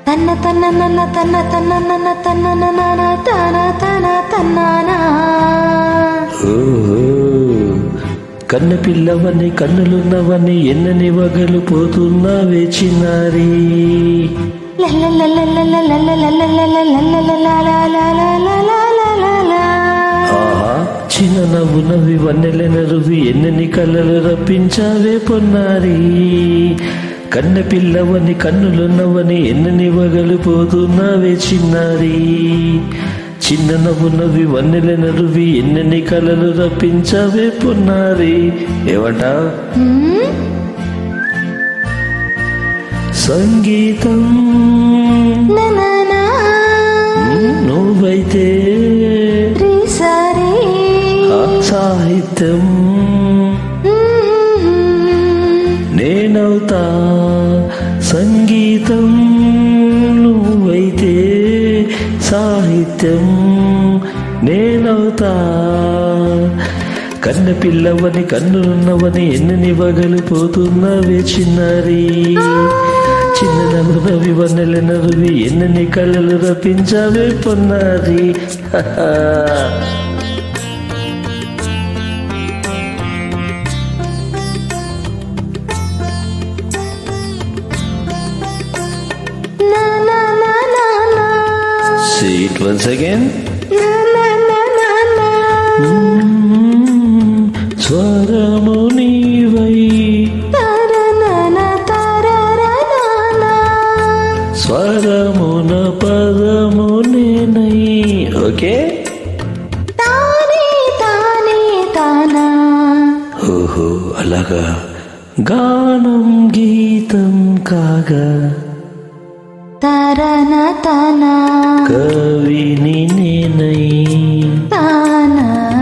తన్న తన్న నన్న తన్న తన్న నన్న తన్న నన్న తన తన తన్నానా ఓహో కన్న పిల్లవని కన్నులున్నవని ఎన్నని వగలు పోతున్నావే చిన్నారి ఆహా చిన్న నవ్వు నవ్వి వన్నెల నరువి ఎన్నని కళ్ళలు రప్పించావే పొన్నారి కన్న పిల్లవని కన్నులున్నవని ఎన్నని వగలు పోతున్నావే చిన్నారి చిన్న నవ్వు నవ్వి వన్నెల నరువి ఎన్నని కళలు రప్పించావే పొన్నారి ఏమంటా సంగీతం నువ్వైతే ఆ సాహిత్యం నేనవుతా సంగీతం నువ్వైతే సాహిత్యం నేనవుతా కన్న పిల్లవని కన్నులున్నవని ఎన్ని వగలు పోతున్నవే చిన్నారి చిన్న నవ్వు నవ్వి వన్నెల నవ్వి ఎన్నని కళ్ళలు రప్పించావే పొన్నారి See it once again. స్వరము నీవై స్వరమున పదము నేనై ఓకే ఓహో అలాగా గానం గీతం కాగా తరన తన కవిని నేనై తాన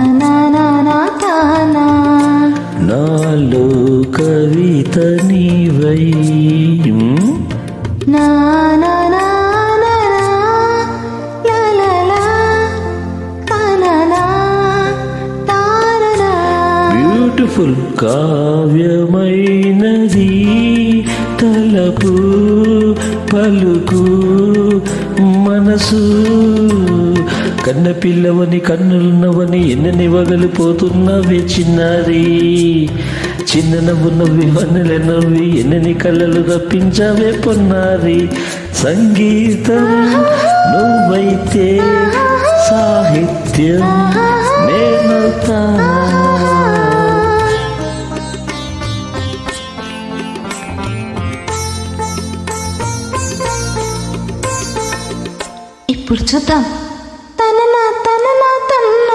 తాన నాలో కవిత నీవై మ్? నా నా నా నా నా లా లా లా తాననా తారనా బ్యూటిఫుల్ కావ్యమైనది తలపు పలుకు మనసు కన్న పిల్లవని కన్నులున్నవని ఎన్నని వగలు పోతున్నవే చిన్నారి చిన్న నవ్వు నవ్వి వన్నెల నవ్వి ఎన్నని కళ్ళలు రప్పించావే పొన్నారి సంగీతం నువ్వైతే సాహిత్యం నేనవుతా ఇప్పుడు చూద్దాం తననా తననా తన్నా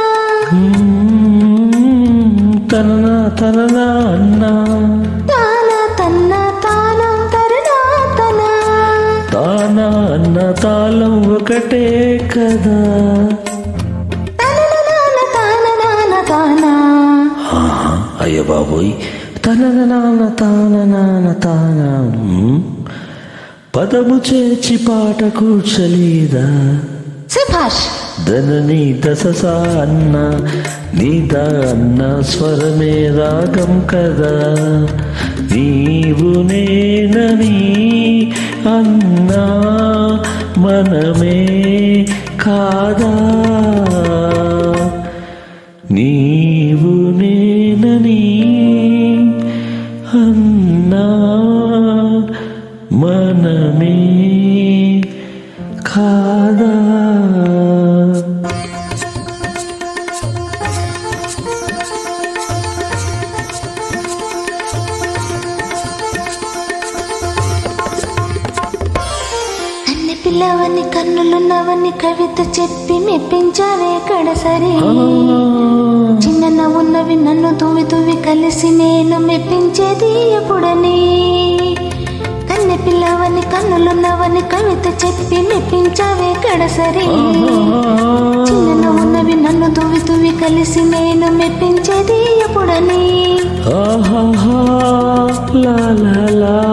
తననా తననా అన్నా తాన తన్న తానం తరణా తన తానా అన్న తాళం ఒకటే కదా తనన తాన నాన తానా ఆహా, అయ్య బాబోయ్ తనన నాన్న తాన నాన్న తాన మ్. పదము చేర్చి పాట కూర్చలేదా సుభాష్ ధనని దశ అన్న నీద అన్న స్వరమే రాగం కదా నీవు నేనని అన్నా మనమే కాదా నీవు నేనని అన్నా మనమే కాదా అన్ని పిల్లవని కన్నులున్నవని కవిత చెప్పి మెప్పించావే కడసరి చిన్న నవ్వున్నవి నన్ను తువి తువి కలిసి నేను మెప్పించేది ఎప్పుడని కన్నె పిల్లవని కన్నులున్నవని కవిత చెప్పి మెప్పించావే కడసరి చిన్న నవ్వున్నవి నన్ను తువి తువి కలిసి నేను మెప్పించేది ఎప్పుడని ఆహాహా లా లా లా